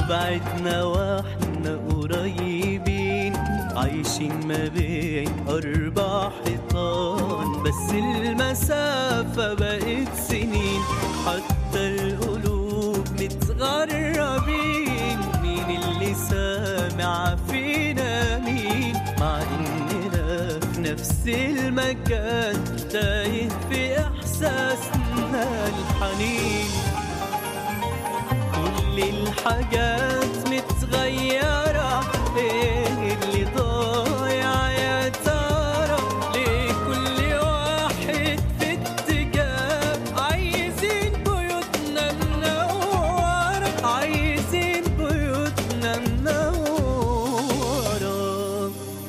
وبعدنا واحنا قريبين عايشين ما بين أربع حيطان بس المسافة بقت سنين حتى القلوب متغربين مين اللي سامع فينا مين مع إننا في نفس المكان تايه في إحساسنا الحنين كل الحاجات متغيرة ايه اللي ضايع يا ترى ليه كل واحد في اتجاه عايزين بيوتنا منورة عايزين بيوتنا منورة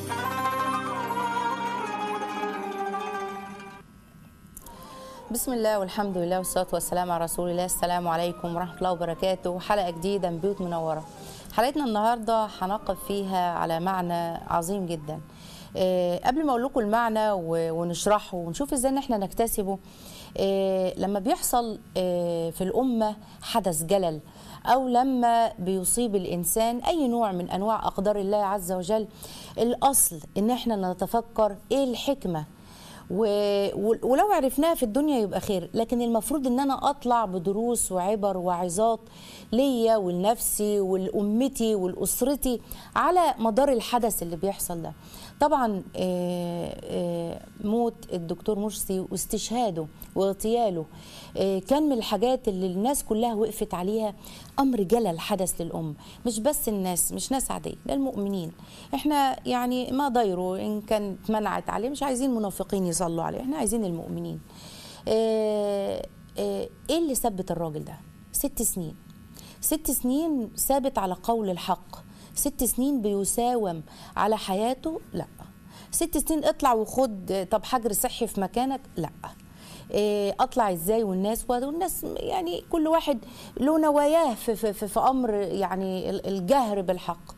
بسم الله والحمد لله والصلاة والسلام على رسول الله السلام عليكم ورحمة الله وبركاته حلقة جديدة من بيوت منورة حلقتنا النهاردة هنقف فيها على معنى عظيم جدا آه، قبل ما اقول لكم المعنى و- ونشرحه ونشوف ازاي ان احنا نكتسبه آه، لما بيحصل آه، في الامه حدث جلل او لما بيصيب الانسان اي نوع من انواع اقدار الله عز وجل الاصل ان احنا نتفكر ايه الحكمه و- و- ولو عرفناها في الدنيا يبقى خير لكن المفروض ان انا اطلع بدروس وعبر وعظات ليا ولنفسي ولامتي ولاسرتي على مدار الحدث اللي بيحصل ده طبعا آه، آه، موت الدكتور مرسي واستشهاده واغتياله آه، كان من الحاجات اللي الناس كلها وقفت عليها امر جلل حدث للامه مش بس الناس مش ناس عاديه ده المؤمنين احنا يعني ما ضيروا ان كانت منعت عليه مش عايزين منافقين يصلوا عليه احنا عايزين المؤمنين آه، آه، ايه اللي ثبت الراجل ده ست سنين ست سنين ثابت على قول الحق ست سنين بيساوم على حياته لا ست سنين اطلع وخد طب حجر صحي في مكانك لا إيه، اطلع ازاي والناس والناس يعني كل واحد له نواياه في, في, في, في امر يعني ال- الجهر بالحق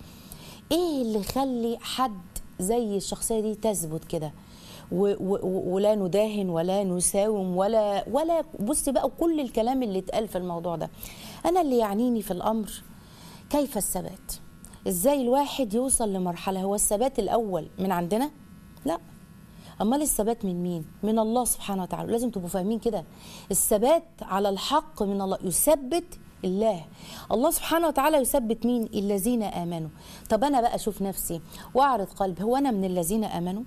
ايه اللي يخلي حد زي الشخصيه دي تثبت كده و- و- و- ولا نداهن ولا نساوم ولا ولا بصي بقى كل الكلام اللي اتقال في الموضوع ده انا اللي يعنيني في الامر كيف الثبات ازاي الواحد يوصل لمرحله هو الثبات الاول من عندنا لا امال الثبات من مين من الله سبحانه وتعالى لازم تبقوا فاهمين كده الثبات على الحق من الله يثبت الله الله سبحانه وتعالى يثبت مين الذين امنوا طب انا بقى اشوف نفسي واعرض قلبي هو انا من الذين امنوا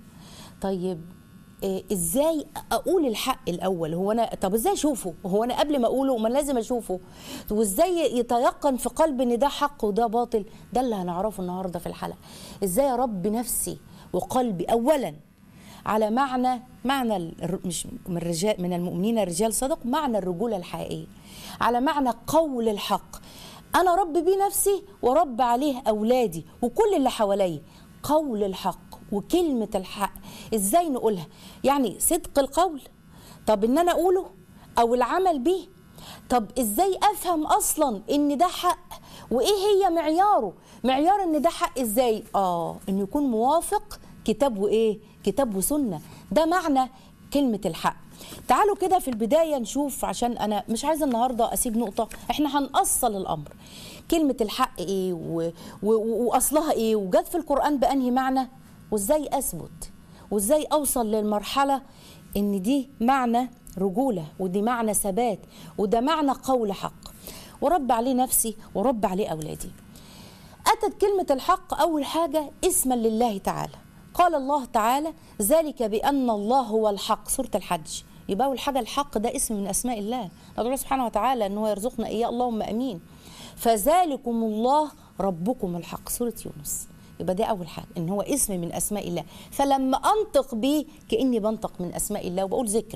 طيب إيه ازاي اقول الحق الاول هو انا طب ازاي اشوفه هو انا قبل ما اقوله ما لازم اشوفه وازاي يتيقن في قلبي ان ده حق وده باطل ده اللي هنعرفه النهارده في الحلقه ازاي اربي نفسي وقلبي اولا على معنى معنى الر- مش من الرجال من المؤمنين الرجال صدق معنى الرجوله الحقيقيه على معنى قول الحق انا رب بيه نفسي ورب عليه اولادي وكل اللي حواليا قول الحق وكلمه الحق ازاي نقولها يعني صدق القول طب ان انا اقوله او العمل بيه طب ازاي افهم اصلا ان ده حق وايه هي معياره معيار ان ده حق ازاي اه ان يكون موافق كتاب وايه كتاب وسنه ده معنى كلمه الحق تعالوا كده في البدايه نشوف عشان انا مش عايزه النهارده اسيب نقطه احنا هنأصل الامر كلمه الحق ايه و... و... واصلها ايه وجت في القران بانهي معنى وازاي اثبت وازاي اوصل للمرحله ان دي معنى رجوله ودي معنى ثبات وده معنى قول حق ورب عليه نفسي ورب عليه اولادي اتت كلمه الحق اول حاجه اسما لله تعالى قال الله تعالى ذلك بان الله هو الحق سوره الحج يبقى اول حاجه الحق ده اسم من اسماء الله ندعو الله سبحانه وتعالى ان هو يرزقنا اياه اللهم امين فذلكم الله ربكم الحق سوره يونس يبقى ده اول حاجه ان هو اسم من اسماء الله فلما انطق بيه كاني بنطق من اسماء الله وبقول ذكر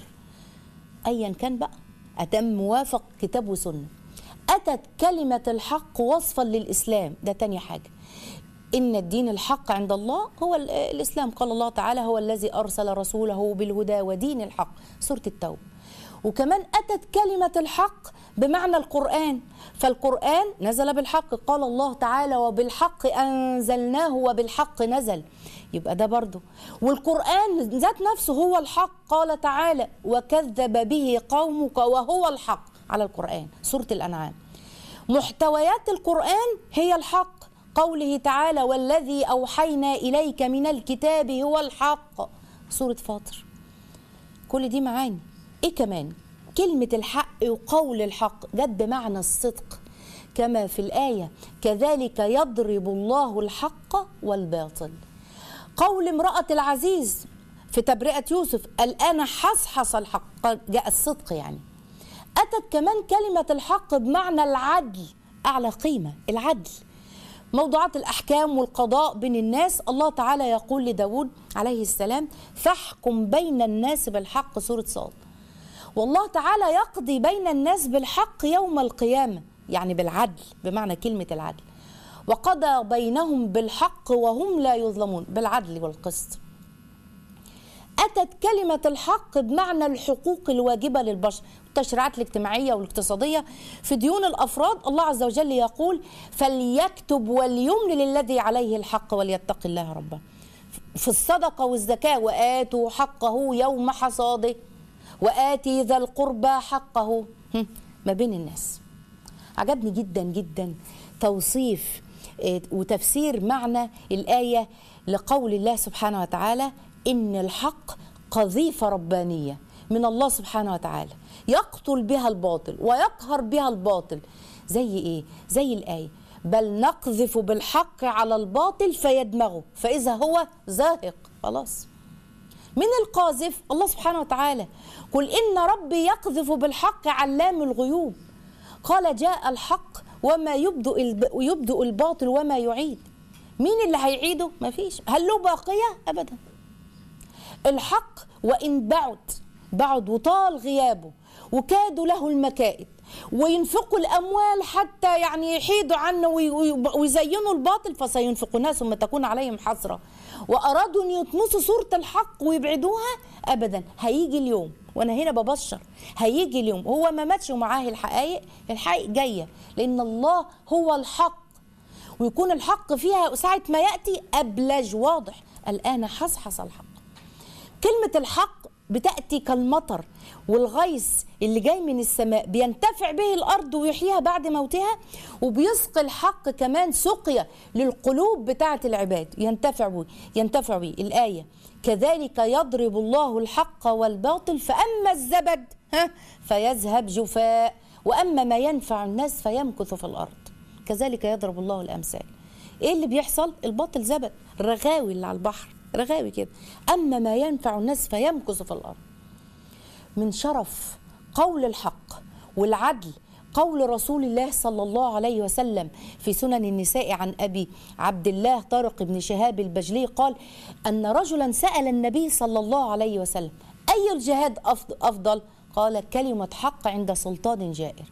ايا كان بقى اتم موافق كتاب وسنه اتت كلمه الحق وصفا للاسلام ده تاني حاجه ان الدين الحق عند الله هو ال- الاسلام قال الله تعالى هو الذي ارسل رسوله بالهدى ودين الحق سوره التوبه وكمان اتت كلمه الحق بمعنى القران فالقران نزل بالحق قال الله تعالى وبالحق انزلناه وبالحق نزل يبقى ده برضه والقران ذات نفسه هو الحق قال تعالى وكذب به قومك وهو الحق على القران سوره الانعام محتويات القرآن هي الحق قوله تعالى والذي أوحينا إليك من الكتاب هو الحق سورة فاطر كل دي معاني ايه كمان كلمة الحق وقول الحق جت بمعنى الصدق كما في الآية كذلك يضرب الله الحق والباطل قول امرأة العزيز في تبرئة يوسف الآن حصحص الحق جاء الصدق يعني أتت كمان كلمة الحق بمعنى العدل أعلى قيمة العدل موضوعات الأحكام والقضاء بين الناس الله تعالى يقول لداود عليه السلام فاحكم بين الناس بالحق سورة صاد والله تعالى يقضي بين الناس بالحق يوم القيامة يعني بالعدل بمعنى كلمة العدل وقضى بينهم بالحق وهم لا يظلمون بالعدل والقسط أتت كلمة الحق بمعنى الحقوق الواجبة للبشر التشريعات الاجتماعية والاقتصادية في ديون الأفراد الله عز وجل يقول فليكتب وليملل الذي عليه الحق وليتق الله ربه في الصدقة والزكاة وآتوا حقه يوم حصاده وآتي ذا القربى حقه هم، ما بين الناس عجبني جدا جدا توصيف آه، وتفسير معنى الآية لقول الله سبحانه وتعالى إن الحق قذيفة ربانية من الله سبحانه وتعالى يقتل بها الباطل ويقهر بها الباطل زي إيه؟ زي الآية بل نقذف بالحق على الباطل فيدمغه فإذا هو زاهق خلاص من القاذف الله سبحانه وتعالى قل إن ربي يقذف بالحق علام الغيوب قال جاء الحق وما يبدو الب... يبدو الباطل وما يعيد مين اللي هيعيده مفيش هل له باقية أبدا الحق وإن بعد بعد وطال غيابه وكادوا له المكائد وينفقوا الأموال حتى يعني يحيدوا عنه وي- وي- ويزينوا الباطل فسينفقونها ثم تكون عليهم حسرة وأرادوا أن يطمسوا صورة الحق ويبعدوها أبدا هيجي اليوم وأنا هنا ببشر هيجي اليوم هو ما ماتش ومعاه الحقائق الحقائق جاية لأن الله هو الحق ويكون الحق فيها ساعة ما يأتي أبلج واضح الآن حصحص الحق كلمة الحق بتأتي كالمطر والغيث اللي جاي من السماء بينتفع به الأرض ويحييها بعد موتها وبيسقي الحق كمان سقيا للقلوب بتاعة العباد ينتفع به ينتفع به الآية كذلك يضرب الله الحق والباطل فأما الزبد ها فيذهب جفاء وأما ما ينفع الناس فيمكث في الأرض كذلك يضرب الله الأمثال ايه اللي بيحصل الباطل زبد رغاوي اللي على البحر رغاوي كده اما ما ينفع الناس فيمكث في الارض من شرف قول الحق والعدل قول رسول الله صلى الله عليه وسلم في سنن النساء عن ابي عبد الله طارق بن شهاب البجلي قال ان رجلا سال النبي صلى الله عليه وسلم اي الجهاد أفض- افضل قال كلمه حق عند سلطان جائر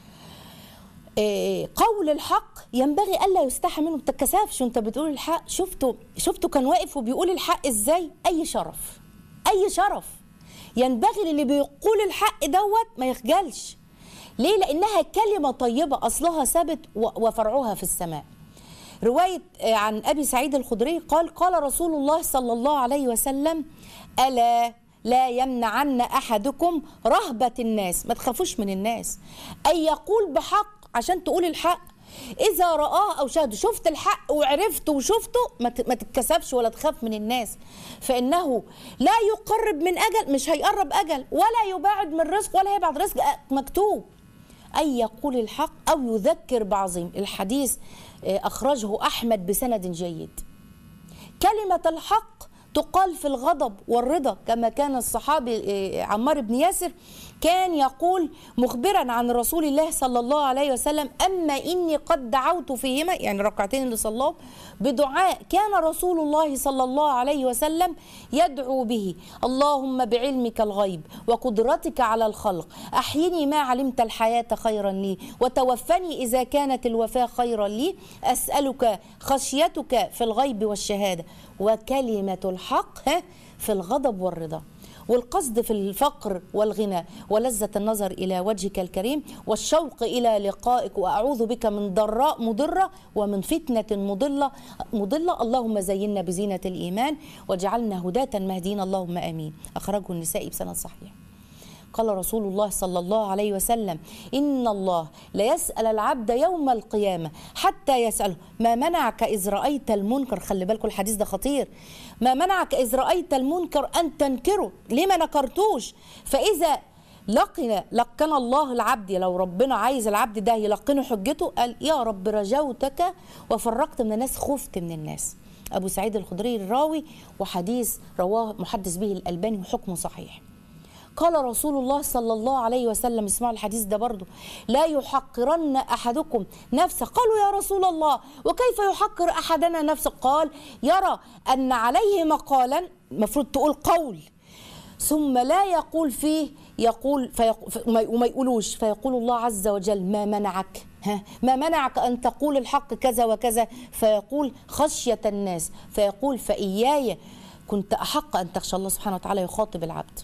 إيه، قول الحق ينبغي الا يستحى منه ما تتكسفش وانت بتقول الحق شفتوا شفتوا كان واقف وبيقول الحق ازاي اي شرف اي شرف ينبغي للي بيقول الحق دوت ما يخجلش ليه لانها كلمه طيبه اصلها ثابت و- وفرعها في السماء روايه آه، عن ابي سعيد الخدري قال قال رسول الله صلى الله عليه وسلم الا لا يمنعن احدكم رهبه الناس ما تخافوش من الناس ان يقول بحق عشان تقول الحق اذا راه او شاهده شفت الحق وعرفته وشفته ما ت- ما تتكسبش ولا تخاف من الناس فانه لا يقرب من اجل مش هيقرب اجل ولا يباعد من رزق ولا هيبعد رزق أ- مكتوب أن يقول الحق أو يذكر بعظيم الحديث آه، أخرجه أحمد بسند جيد كلمة الحق تقال في الغضب والرضا كما كان الصحابي آه، عمار بن ياسر كان يقول مخبرا عن رسول الله صلى الله عليه وسلم أما إني قد دعوت فيهما يعني ركعتين اللي صلاهم بدعاء كان رسول الله صلى الله عليه وسلم يدعو به اللهم بعلمك الغيب وقدرتك على الخلق أحيني ما علمت الحياة خيرا لي وتوفني إذا كانت الوفاة خيرا لي أسألك خشيتك في الغيب والشهادة وكلمة الحق ها، في الغضب والرضا والقصد في الفقر والغنى ولذة النظر إلى وجهك الكريم والشوق إلى لقائك وأعوذ بك من ضراء مضرة ومن فتنة مضلة مضلة اللهم زينا بزينة الإيمان واجعلنا هداة مهدين اللهم آمين أخرجه النسائي بسند صحيح قال رسول الله صلى الله عليه وسلم إن الله ليسأل العبد يوم القيامة حتى يسأله ما منعك إذ رأيت المنكر خلي بالكم الحديث ده خطير ما منعك إذ رأيت المنكر أن تنكره ليه ما نكرتوش فإذا لقنا لقن الله العبد لو ربنا عايز العبد ده يلقنه حجته قال يا رب رجوتك وفرقت من الناس خفت من الناس أبو سعيد الخدري الراوي وحديث رواه محدث به الألباني وحكمه صحيح قال رسول الله صلى الله عليه وسلم اسمعوا الحديث ده برضو لا يحقرن أحدكم نفسه قالوا يا رسول الله وكيف يحقر أحدنا نفسه قال يرى أن عليه مقالا المفروض تقول قول ثم لا يقول فيه يقول فيق... ف- وما وما يقولوش فيقول الله عز وجل ما منعك ها ما منعك ان تقول الحق كذا وكذا فيقول خشيه الناس فيقول فاياي كنت احق ان تخشى الله سبحانه وتعالى يخاطب العبد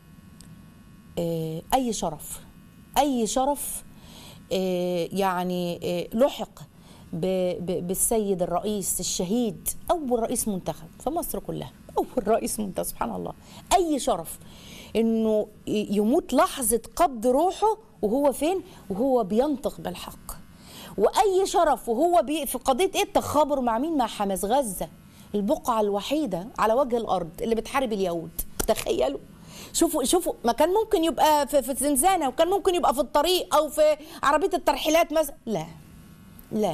آه، اي شرف اي شرف آه، يعني آه، لحق ب- ب- بالسيد الرئيس الشهيد اول رئيس منتخب في مصر كلها اول رئيس منتخب سبحان الله اي شرف انه ي- يموت لحظه قبض روحه وهو فين وهو بينطق بالحق واي شرف وهو بي في قضيه ايه التخابر مع مين مع حماس غزه البقعه الوحيده على وجه الارض اللي بتحارب اليهود تخيلوا شوفوا شوفوا ما كان ممكن يبقى في, في زنزانه وكان ممكن يبقى في الطريق او في عربيه الترحيلات مثلا لا لا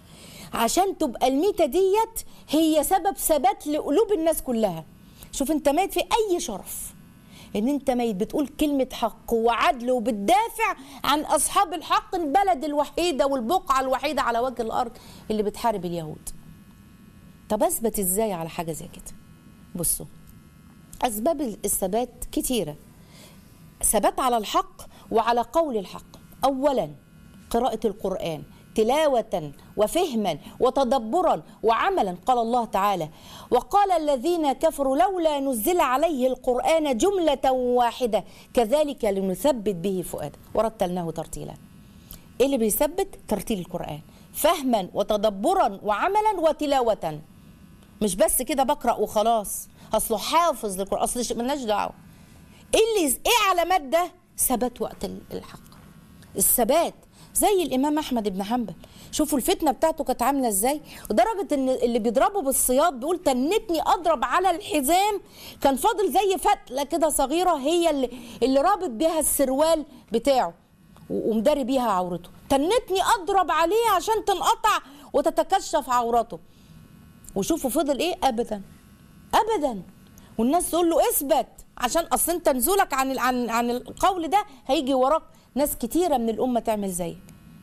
عشان تبقى الميتة ديت هي سبب ثبات لقلوب الناس كلها شوف انت ميت في اي شرف ان انت ميت بتقول كلمة حق وعدل وبتدافع عن اصحاب الحق البلد الوحيدة والبقعة الوحيدة على وجه الارض اللي بتحارب اليهود طب اثبت ازاي على حاجة زي كده بصوا اسباب الثبات كتيرة ثبات على الحق وعلى قول الحق اولا قراءة القرآن تلاوة وفهما وتدبرا وعملا قال الله تعالى وقال الذين كفروا لولا نزل عليه القرآن جملة واحدة كذلك لنثبت به فؤاده ورتلناه ترتيلا ايه اللي بيثبت ترتيل القرآن فهما وتدبرا وعملا وتلاوة مش بس كده بقرأ وخلاص اصله حافظ للقرآن اصل ش- ملناش دعوة ايه اللي ايه علامات ده ثبات وقت ال- الحق الثبات زي الامام احمد بن حنبل شوفوا الفتنه بتاعته كانت عامله ازاي لدرجه ان اللي بيضربه بالسياط بيقول تنتني اضرب على الحزام كان فاضل زي فتله كده صغيره هي اللي اللي رابط بيها السروال بتاعه و- ومداري بيها عورته تنتني اضرب عليه عشان تنقطع وتتكشف عورته وشوفوا فضل ايه ابدا ابدا والناس تقول له اثبت عشان اصل انت نزولك عن ال- عن عن القول ده هيجي وراك ناس كتيره من الامه تعمل زيك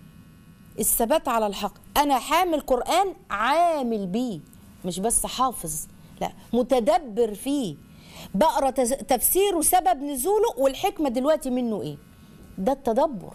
الثبات على الحق انا حامل قران عامل بيه مش بس حافظ لا متدبر فيه بقرا تز- تفسيره سبب نزوله والحكمه دلوقتي منه ايه ده التدبر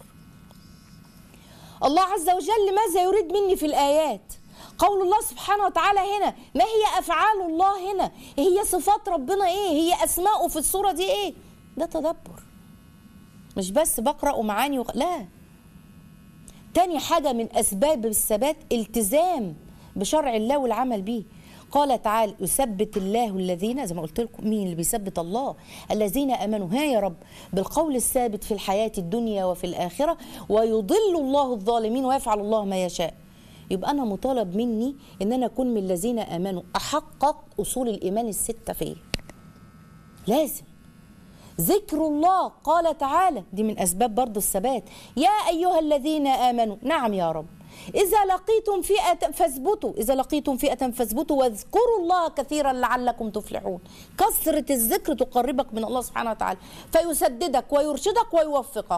الله عز وجل ماذا يريد مني في الآيات قول الله سبحانه وتعالى هنا ما هي أفعال الله هنا هي صفات ربنا إيه هي أسماؤه في الصورة دي إيه ده تدبر مش بس بقرأ ومعاني وغ... لا تاني حاجة من أسباب الثبات التزام بشرع الله والعمل به قال تعالى يثبت الله الذين زي ما قلت لكم مين اللي بيثبت الله الذين امنوا ها يا رب بالقول الثابت في الحياه الدنيا وفي الاخره ويضل الله الظالمين ويفعل الله ما يشاء يبقى انا مطالب مني ان انا اكون من الذين امنوا احقق اصول الايمان السته فيه لازم ذكر الله قال تعالى دي من اسباب برضو الثبات يا ايها الذين امنوا نعم يا رب اذا لقيتم فئه فاثبتوا اذا لقيتم فئه فاثبتوا واذكروا الله كثيرا لعلكم تفلحون كثره الذكر تقربك من الله سبحانه وتعالى فيسددك ويرشدك ويوفقك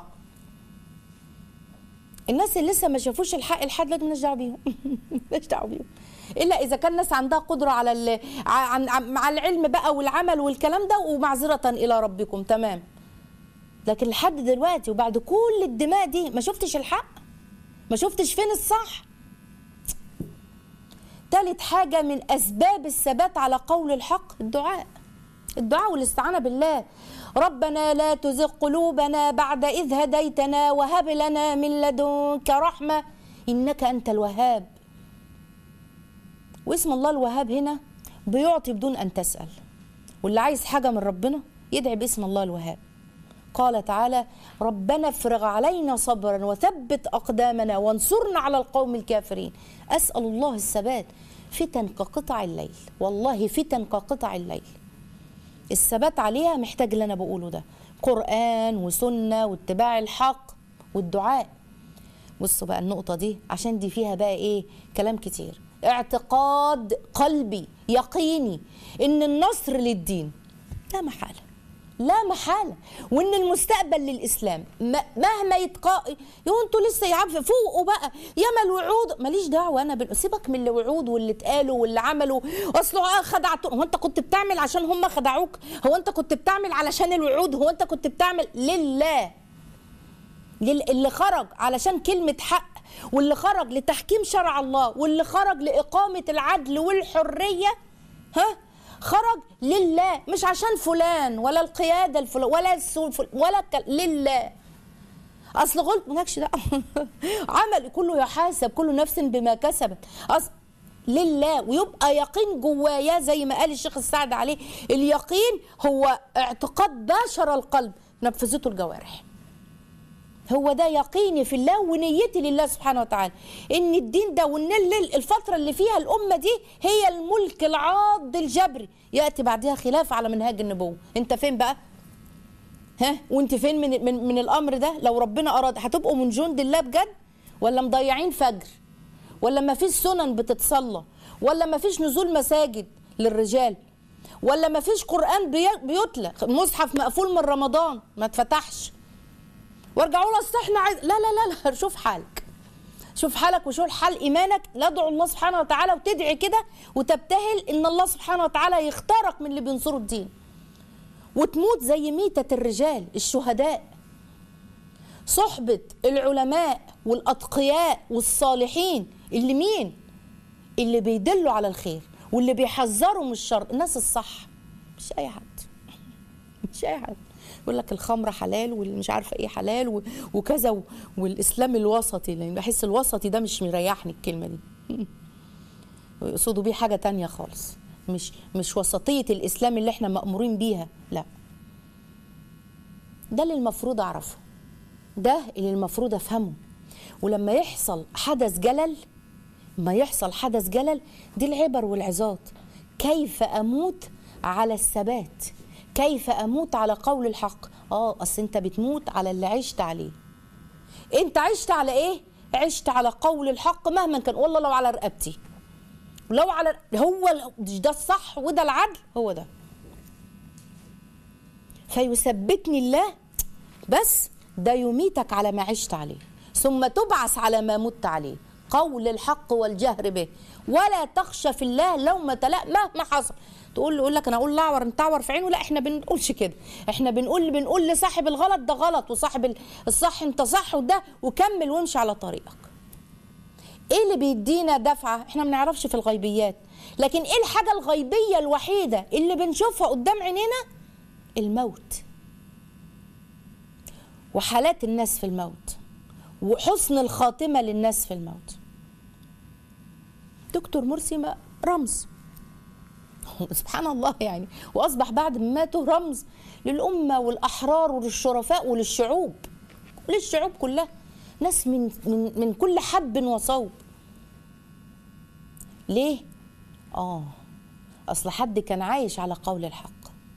الناس اللي لسه ما شافوش الحق لحد دلوقتي مالناش دعوه بيهم مالناش دعوه بيهم الا اذا كان الناس عندها قدره على ال... عن... عن... مع العلم بقى والعمل والكلام ده ومعذره الى ربكم تمام لكن لحد دلوقتي وبعد كل الدماء دي ما شفتش الحق ما شفتش فين الصح تالت حاجة من أسباب الثبات على قول الحق الدعاء الدعاء والاستعانة بالله ربنا لا تزغ قلوبنا بعد إذ هديتنا وهب لنا من لدنك رحمة إنك أنت الوهاب واسم الله الوهاب هنا بيعطي بدون أن تسأل واللي عايز حاجة من ربنا يدعي باسم الله الوهاب قال تعالى ربنا افرغ علينا صبرا وثبت أقدامنا وانصرنا على القوم الكافرين أسأل الله الثبات فتن كقطع الليل والله فتن كقطع الليل الثبات عليها محتاج اللي أنا بقوله ده قرآن وسنة واتباع الحق والدعاء بصوا بقى النقطة دي عشان دي فيها بقى ايه كلام كتير اعتقاد قلبي يقيني ان النصر للدين لا محالة لا محالة وان المستقبل للاسلام م- مهما يتقا يو انتوا لسه يا عم فوقوا بقى ياما الوعود ماليش دعوه انا بال... سيبك من الوعود واللي اتقالوا واللي عملوا اصله اه خدعتوا هو انت كنت بتعمل عشان هم خدعوك هو انت كنت بتعمل علشان الوعود هو انت كنت بتعمل لله لل- اللي خرج علشان كلمة حق واللي خرج لتحكيم شرع الله واللي خرج لإقامة العدل والحرية ها خرج لله مش عشان فلان ولا القيادة الفلان ولا السو- فل- ولا الك- لله اصل غلط مالكش دعوه عمل كله يحاسب كل نفس بما كسبت اصل لله ويبقى يقين جوايا زي ما قال الشيخ السعد عليه اليقين هو اعتقاد باشر القلب نفذته الجوارح هو ده يقيني في الله ونيتي لله سبحانه وتعالى ان الدين ده وان ال- الفتره اللي فيها الامه دي هي الملك العاض الجبري ياتي بعدها خلاف على منهاج النبوه انت فين بقى ها وانت فين من من, من الامر ده لو ربنا اراد هتبقوا من جند الله بجد ولا مضيعين فجر ولا ما فيش سنن بتتصلى ولا ما فيش نزول مساجد للرجال ولا ما فيش قران بي- بيتلى مصحف مقفول من رمضان ما اتفتحش وارجعوا له اصل احنا عايز لا لا لا لا شوف حالك شوف حالك وشوف حال ايمانك لا ادعو الله سبحانه وتعالى وتدعي كده وتبتهل ان الله سبحانه وتعالى يختارك من اللي بينصروا الدين وتموت زي ميتة الرجال الشهداء صحبة العلماء والأتقياء والصالحين اللي مين اللي بيدلوا على الخير واللي بيحذروا من الشر الناس الصح مش أي حد مش أي حد يقول لك الخمر حلال واللي مش عارفه ايه حلال و- وكذا و- والاسلام الوسطي لان بحس الوسطي ده مش مريحني الكلمه دي ويقصدوا بيه حاجه تانية خالص مش مش وسطيه الاسلام اللي احنا مامورين بيها لا ده اللي المفروض اعرفه ده اللي المفروض افهمه ولما يحصل حدث جلل ما يحصل حدث جلل دي العبر والعظات كيف اموت على الثبات كيف اموت على قول الحق اه اصل انت بتموت على اللي عشت عليه انت عشت على ايه عشت على قول الحق مهما كان والله لو على رقبتي لو على هو ال- ده الصح وده العدل هو ده فيثبتني الله بس ده يميتك على ما عشت عليه ثم تبعث على ما مت عليه قول الحق والجهر به ولا تخشى في الله لومة لا مهما حصل تقول له يقول لك انا اقول لاعور انت تعور في عينه لا احنا بنقولش كده احنا بنقول بنقول لصاحب الغلط ده غلط وصاحب ال- الصح انت صح وده وكمل وامشي على طريقك ايه اللي بيدينا دفعه احنا ما بنعرفش في الغيبيات لكن ايه الحاجه الغيبيه الوحيده اللي بنشوفها قدام عينينا الموت وحالات الناس في الموت وحسن الخاتمه للناس في الموت دكتور مرسي ما رمز سبحان الله يعني واصبح بعد ما ماتوا رمز للامه والاحرار وللشرفاء وللشعوب للشعوب كلها ناس من من من كل حب وصوب ليه اه اصل حد كان عايش على قول الحق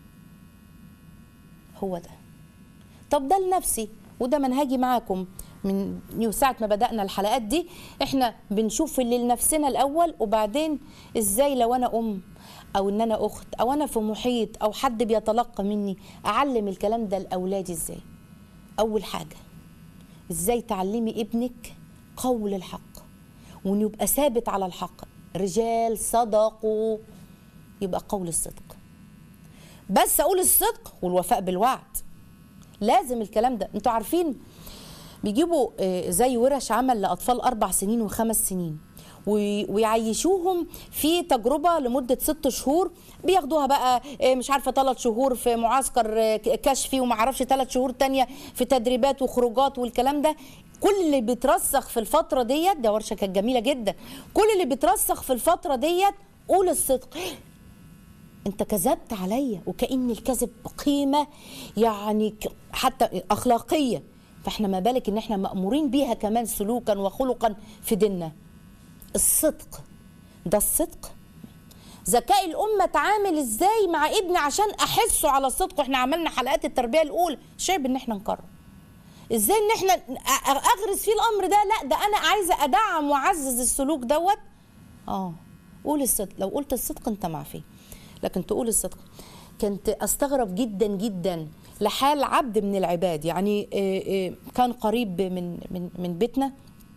هو ده طب ده لنفسي وده منهجي معاكم من من ساعة ما بدأنا الحلقات دي احنا بنشوف اللي لنفسنا الأول وبعدين ازاي لو أنا أم أو إن أنا أخت أو أنا في محيط أو حد بيتلقى مني أعلم الكلام ده لأولادي ازاي أول حاجة ازاي تعلمي ابنك قول الحق وانه يبقى ثابت على الحق رجال صدقوا يبقى قول الصدق بس اقول الصدق والوفاء بالوعد لازم الكلام ده انتوا عارفين بيجيبوا آه، زي ورش عمل لاطفال اربع سنين وخمس سنين وي- ويعيشوهم في تجربه لمده ست شهور بياخدوها بقى آه، مش عارفه ثلاث شهور في معسكر آه، ك- كشفي وما اعرفش ثلاث شهور تانية في تدريبات وخروجات والكلام ده كل اللي بيترسخ في الفتره ديت ده ورشه كانت جميله جدا كل اللي بيترسخ في الفتره ديت قول الصدق انت كذبت عليا وكأن الكذب قيمة يعني ك- حتى أخلاقية فاحنا ما بالك ان احنا مأمورين بيها كمان سلوكا وخلقا في ديننا الصدق ده الصدق ذكاء الأمة اتعامل ازاي مع ابني عشان أحسه على الصدق واحنا عملنا حلقات التربية الأولى شايف ان احنا نكرر ازاي ان احنا أ- اغرس فيه الامر ده لا ده انا عايزه ادعم واعزز السلوك دوت اه قول الصدق لو قلت الصدق انت معفي لكن تقول الصدق كنت استغرب جدا جدا لحال عبد من العباد يعني آه، آه، كان قريب من من من بيتنا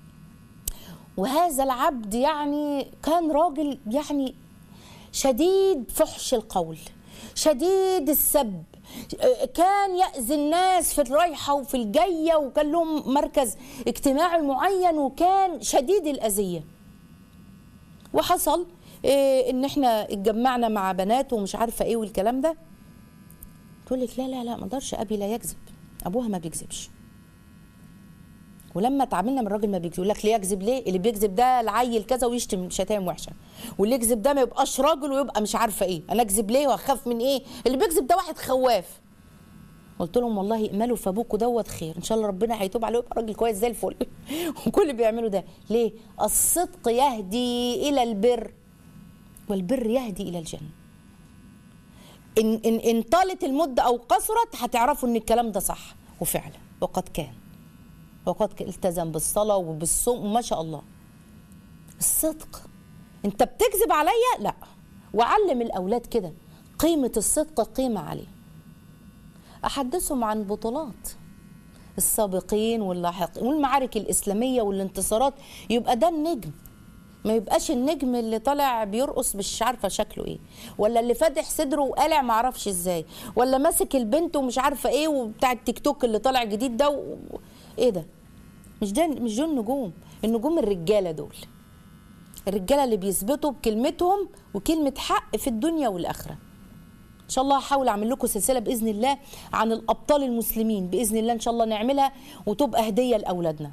وهذا العبد يعني كان راجل يعني شديد فحش القول شديد السب آه، كان يأذي الناس في الرايحة وفي الجاية وكان لهم مركز اجتماعي معين وكان شديد الأذية وحصل إيه ان احنا اتجمعنا مع بنات ومش عارفه ايه والكلام ده تقول لك لا لا لا ما اقدرش ابي لا يكذب ابوها ما بيكذبش ولما اتعاملنا من الراجل ما بيكذب يقول لك ليه يكذب ليه اللي بيكذب ده العيل كذا ويشتم شتايم وحشه واللي يكذب ده ما يبقاش راجل ويبقى مش عارفه ايه انا اكذب ليه واخاف من ايه اللي بيكذب ده واحد خواف قلت لهم والله املوا في ابوكوا دوت خير ان شاء الله ربنا هيتوب عليه ويبقى راجل كويس زي الفل وكل اللي بيعمله ده ليه الصدق يهدي الى البر والبر يهدي الى الجنه ان ان ان طالت المده او قصرت هتعرفوا ان الكلام ده صح وفعلا وقد كان وقد كان التزم بالصلاه وبالصوم وما شاء الله الصدق انت بتكذب عليا لا وعلم الاولاد كده قيمه الصدق قيمه عليه احدثهم عن بطولات السابقين واللاحقين والمعارك الاسلاميه والانتصارات يبقى ده النجم ما يبقاش النجم اللي طالع بيرقص مش عارفه شكله ايه ولا اللي فاتح صدره وقالع ما اعرفش ازاي ولا ماسك البنت ومش عارفه ايه وبتاع التيك توك اللي طالع جديد ده و... ايه ده مش ده مش دول النجوم النجوم الرجاله دول الرجاله اللي بيثبتوا بكلمتهم وكلمه حق في الدنيا والاخره ان شاء الله هحاول اعمل لكم سلسله باذن الله عن الابطال المسلمين باذن الله ان شاء الله نعملها وتبقى هديه لاولادنا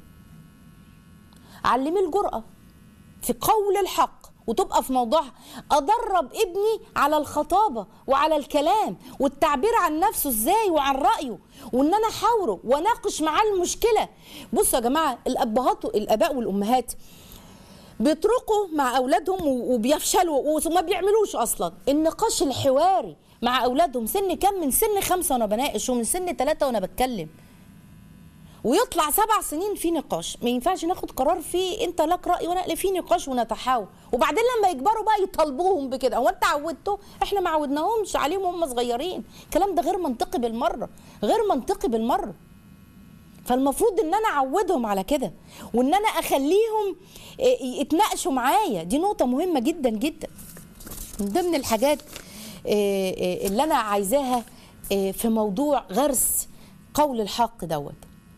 علمي الجرأه في قول الحق وتبقى في موضوعها ادرب ابني على الخطابه وعلى الكلام والتعبير عن نفسه ازاي وعن رايه وان انا احاوره واناقش معاه المشكله بصوا يا جماعه الابهات الاباء والامهات بيتركوا مع اولادهم و- وبيفشلوا وما بيعملوش اصلا النقاش الحواري مع اولادهم سن كام من سن خمسه وانا بناقش ومن سن ثلاثه وانا بتكلم ويطلع سبع سنين في نقاش ما ينفعش ناخد قرار فيه انت لك راي وانا في نقاش ونتحاور وبعدين لما يكبروا بقى يطالبوهم بكده هو انت عودته احنا ما عودناهمش عليهم وهم صغيرين الكلام ده غير منطقي بالمره غير منطقي بالمره فالمفروض ان انا اعودهم على كده وان انا اخليهم إيه، يتناقشوا معايا دي نقطه مهمه جدا جدا من ضمن الحاجات إيه، إيه، اللي انا عايزاها إيه، في موضوع غرس قول الحق دوت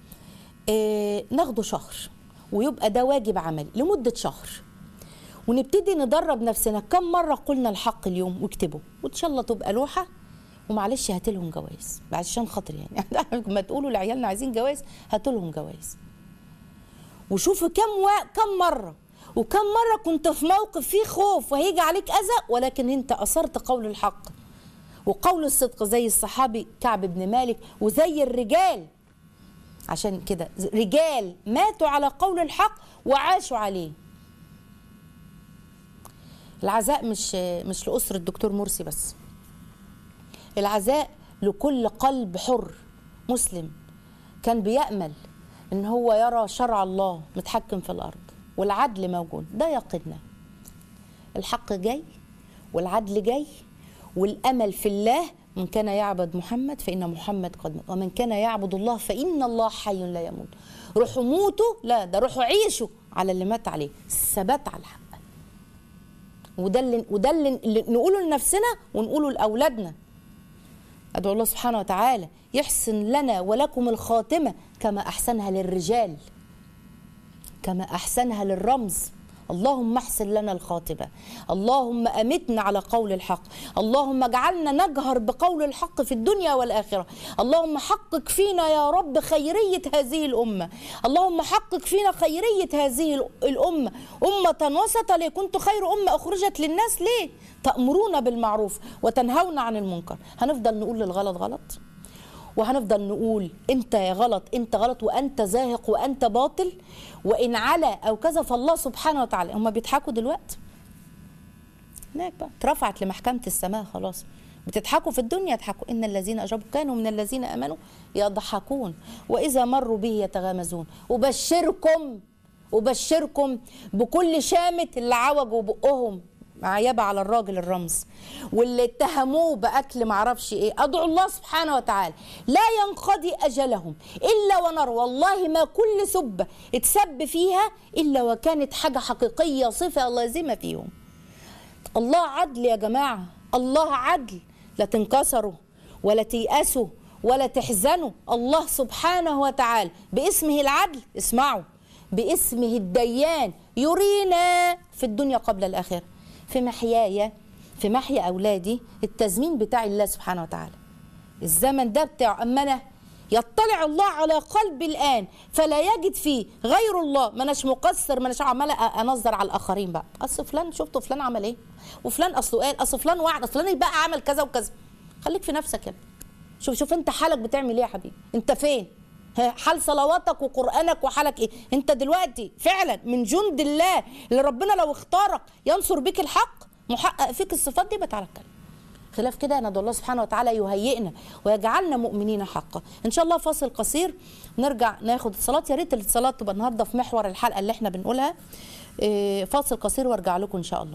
إيه، ناخده شهر ويبقى ده واجب عملي لمده شهر ونبتدي ندرب نفسنا كم مره قلنا الحق اليوم واكتبه وان شاء الله تبقى لوحه ومعلش هات لهم جوائز عشان خاطر يعني ما تقولوا لعيالنا عايزين جوائز هاتوا لهم جوائز وشوفوا كم و... كم مره وكم مره كنت في موقف فيه خوف وهيجي عليك اذى ولكن انت اثرت قول الحق وقول الصدق زي الصحابي كعب بن مالك وزي الرجال عشان كده رجال ماتوا على قول الحق وعاشوا عليه العزاء مش مش لأسرة الدكتور مرسي بس العزاء لكل قلب حر مسلم كان بيأمل ان هو يرى شرع الله متحكم في الارض والعدل موجود ده يقيننا الحق جاي والعدل جاي والامل في الله من كان يعبد محمد فان محمد قد مات ومن كان يعبد الله فان الله حي لا يموت روحوا موتوا لا ده روحوا عيشوا على اللي مات عليه الثبات على الحق وده اللي وده اللي اللي نقوله لنفسنا ونقوله لاولادنا ادعو الله سبحانه وتعالى يحسن لنا ولكم الخاتمه كما احسنها للرجال كما احسنها للرمز اللهم احسن لنا الخاتمة اللهم أمتنا على قول الحق اللهم اجعلنا نجهر بقول الحق في الدنيا والآخرة اللهم حقق فينا يا رب خيرية هذه الأمة اللهم حقق فينا خيرية هذه الأمة أمة وسط لكنت خير أمة أخرجت للناس ليه تأمرون بالمعروف وتنهون عن المنكر هنفضل نقول للغلط غلط وهنفضل نقول انت يا غلط انت غلط وانت زاهق وانت باطل وان على او كذا فالله سبحانه وتعالى هم بيضحكوا دلوقتي هناك بقى اترفعت لمحكمه السماء خلاص بتضحكوا في الدنيا يضحكوا ان الذين اجربوا كانوا من الذين امنوا يضحكون واذا مروا به يتغامزون وبشركم وبشركم بكل شامت اللي عوجوا بقهم عيبة على الراجل الرمز واللي اتهموه باكل معرفش ايه ادعو الله سبحانه وتعالى لا ينقضي اجلهم الا ونرى والله ما كل سبه اتسب فيها الا وكانت حاجه حقيقيه صفه لازمه فيهم الله عدل يا جماعه الله عدل لا تنكسروا ولا تيأسوا ولا تحزنوا الله سبحانه وتعالى باسمه العدل اسمعوا باسمه الديان يرينا في الدنيا قبل الآخرة في محياي في محيا أولادي التزمين بتاع الله سبحانه وتعالى الزمن ده بتاع أما أنا يطلع الله على قلبي الآن فلا يجد فيه غير الله ما أناش مقصر ما أناش عمالة أنظر على الآخرين بقى أصل فلان شفتوا فلان عمل إيه وفلان أصله قال أصل فلان وعد أصل فلان بقى عمل كذا وكذا خليك في نفسك يا ابني شوف شوف أنت حالك بتعمل إيه يا حبيبي أنت فين ها، حال صلواتك وقرآنك وحالك ايه انت دلوقتي فعلا من جند الله اللي ربنا لو اختارك ينصر بك الحق محقق فيك الصفات دي بتعالى اتكلم خلاف كده ندعو الله سبحانه وتعالى يهيئنا ويجعلنا مؤمنين حقا ان شاء الله فاصل قصير نرجع ناخد الصلاه يا ريت الصلاه تبقى النهارده في محور الحلقه اللي احنا بنقولها إيه، فاصل قصير وارجع لكم ان شاء الله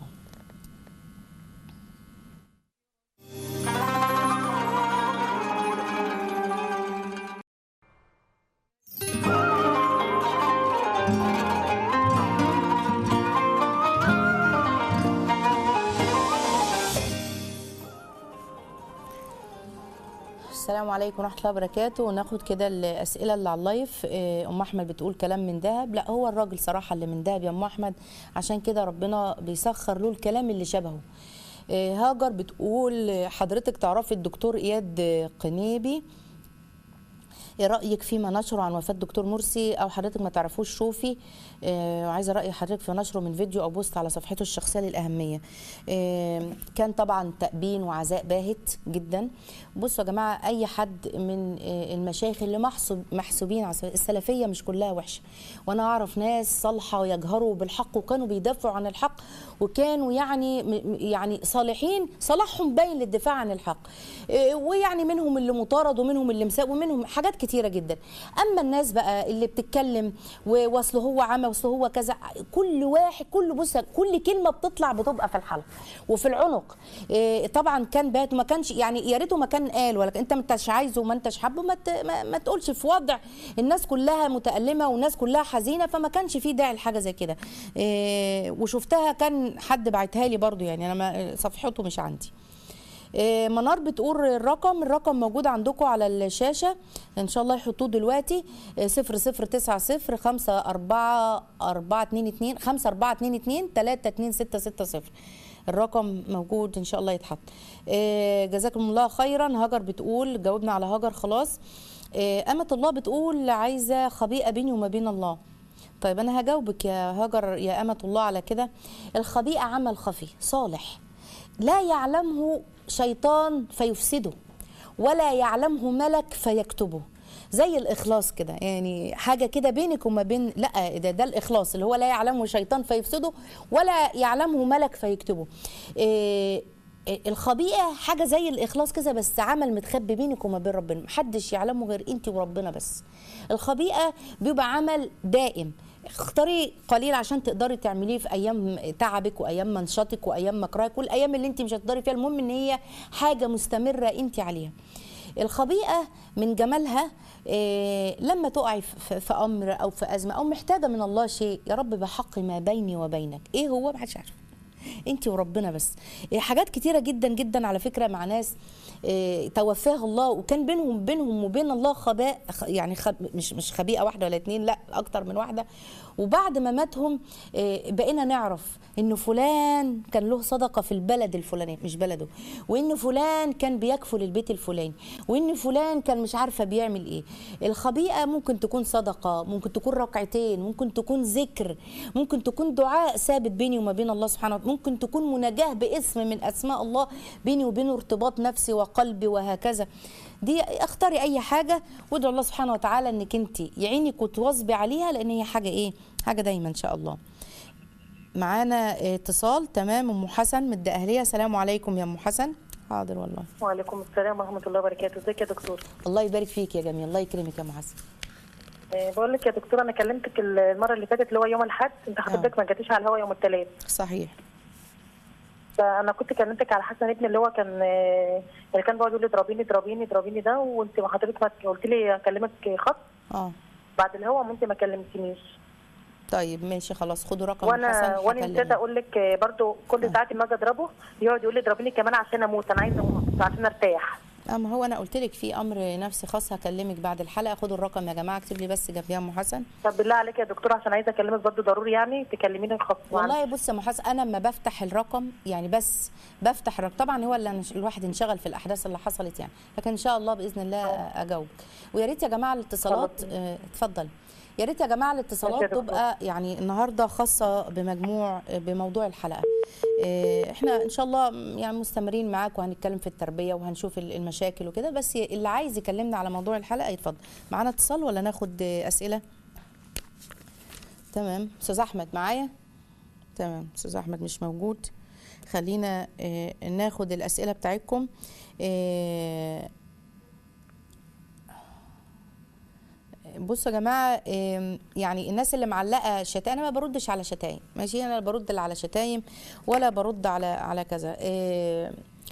السلام عليكم ورحمه الله وبركاته وناخد كده الاسئله اللي على اللايف إيه، ام احمد بتقول كلام من دهب لا هو الراجل صراحه اللي من دهب يا ام احمد عشان كده ربنا بيسخر له الكلام اللي شبهه إيه، هاجر بتقول حضرتك تعرفي الدكتور اياد قنيبي ايه رايك فيما نشره عن وفاه دكتور مرسي او حضرتك ما تعرفوش شوفي آه عايزه راي حضرتك في نشره من فيديو او بوست على صفحته الشخصيه للاهميه آه كان طبعا تأبين وعزاء باهت جدا بصوا يا جماعه اي حد من آه المشايخ اللي محسوب محسوبين على السلف- السلفيه مش كلها وحشه وانا اعرف ناس صالحه ويجهروا بالحق وكانوا بيدافعوا عن الحق وكانوا يعني م- يعني صالحين صلاحهم باين للدفاع عن الحق آه، ويعني منهم اللي مطارد ومنهم اللي مساء ومنهم حاجات كتيره جدا اما الناس بقى اللي بتتكلم و- واصل هو عمى واصل هو كذا كل واحد كل بص كل كلمه بتطلع بتبقى في الحلق وفي العنق إيه، طبعا كان بات وما كانش يعني يا ريته ما كان قال ولا انت ما انتش عايزه وما انتش حابه ما, ت- ما, ما تقولش في وضع الناس كلها متالمه والناس كلها حزينه فما كانش في داعي لحاجه زي كده إيه، وشفتها كان حد بعتها لي برضو يعني انا ما صفحته مش عندي إيه، منار بتقول الرقم الرقم موجود عندكم على الشاشة إن شاء الله يحطوه دلوقتي إيه، صفر صفر تسعة صفر خمسة أربعة أربعة اتنين اتنين خمسة أربعة اتنين اتنين تلاتة اتنين ستة ستة صفر الرقم موجود إن شاء الله يتحط إيه، جزاكم الله خيرا هاجر بتقول جاوبنا على هاجر خلاص إيه، أمة الله بتقول عايزة خبيئة بيني وما بين الله طيب أنا هجاوبك يا هاجر يا أمة الله على كده الخبيئة عمل خفي صالح لا يعلمه شيطان فيفسده ولا يعلمه ملك فيكتبه زي الاخلاص كده يعني حاجه كده بينك وما بين لا ده ده الاخلاص اللي هو لا يعلمه شيطان فيفسده ولا يعلمه ملك فيكتبه إيه إيه، الخبيئه حاجه زي الاخلاص كده بس عمل متخبي بينك وما بين ربنا محدش يعلمه غير انت وربنا بس الخبيئه بيبقى عمل دائم اختاري قليل عشان تقدري تعمليه في ايام تعبك وايام منشطك وايام مكرهك والايام اللي انت مش هتقدري فيها المهم ان هي حاجه مستمره انت عليها الخبيئه من جمالها إيه لما تقعي في في امر او في ازمه او محتاجه من الله شيء يا رب بحق ما بيني وبينك ايه هو محدش عارف انت وربنا بس إيه، حاجات كتيره جدا جدا على فكره مع ناس إيه، توفاها الله وكان بينهم بينهم وبين الله خباء خ- يعني خب مش مش خبيئه واحده ولا اتنين لا اكتر من واحده وبعد ما ماتهم إيه، بقينا نعرف ان فلان كان له صدقه في البلد الفلاني مش بلده وان فلان كان بيكفل البيت الفلاني وان فلان كان مش عارفه بيعمل ايه الخبيئه ممكن تكون صدقه ممكن تكون ركعتين ممكن تكون ذكر ممكن تكون دعاء ثابت بيني وما بين الله سبحانه وتعالى ممكن تكون مناجاه باسم من اسماء الله بيني وبينه ارتباط نفسي وقلبي وهكذا دي اختاري اي حاجه وادعو الله سبحانه وتعالى انك انت يعينك وتواظبي عليها لان هي حاجه ايه حاجه دايما ان شاء الله معانا اتصال تمام ام حسن من الدقهليه السلام عليكم يا ام حسن حاضر والله وعليكم السلام ورحمة الله وبركاته، ازيك يا دكتور؟ الله يبارك فيك يا جميل الله يكرمك يا ام حسن أه بقول لك يا دكتور أنا كلمتك المرة اللي فاتت اللي هو يوم الأحد، أنت حضرتك ما جاتيش على الهوا يوم الثلاث، صحيح فأنا كنت كلمتك على حسن ابني اللي هو كان آه، اللي كان بيقعد يقول لي اضربيني اضربيني اضربيني ده وأنت ما حضرتك ما قلت لي أكلمك خط اه بعد الهوا وأنت ما كلمتنيش، طيب ماشي خلاص خدوا رقم أم حسن وأنا وأنا هكلمه. نسيت أقول لك آه، برضو كل ساعات ما أجي أضربه يقعد يقول لي اضربيني كمان عشان أموت، أنا عايزة أموت عشان أرتاح. اما هو انا قلت لك في امر نفسي خاص هكلمك بعد الحلقه خدوا الرقم يا جماعه اكتب لي بس جنبيها ام حسن طب بالله عليك يا دكتور عشان عايزة أكلمك برضو ضروري يعني تكلميني خط والله بص يا ام حسن انا لما بفتح الرقم يعني بس بفتح الرقم طبعا هو اللي أنا- الواحد انشغل في الاحداث اللي حصلت يعني لكن ان شاء الله باذن الله اجاوب ويا ريت يا جماعه الاتصالات خلاص. آه، اتفضل يا ريت يا جماعه الاتصالات ماشي يا دكتور. تبقى يعني النهارده خاصه بمجموع بموضوع الحلقه آه، احنا ان شاء الله يعني مستمرين معاك وهنتكلم في التربيه وهنشوف ال- المشاكل وكده بس اللي عايز يكلمنا على موضوع الحلقه يتفضل معانا اتصال ولا ناخد آه، اسئله تمام استاذ احمد معايا تمام استاذ احمد مش موجود خلينا آه، ناخد الاسئله بتاعتكم آه، بصوا يا جماعه آم، يعني الناس اللي معلقه شتايم انا ما بردش على شتايم ماشي انا لا برد لا على شتايم ولا برد على على كذا آه،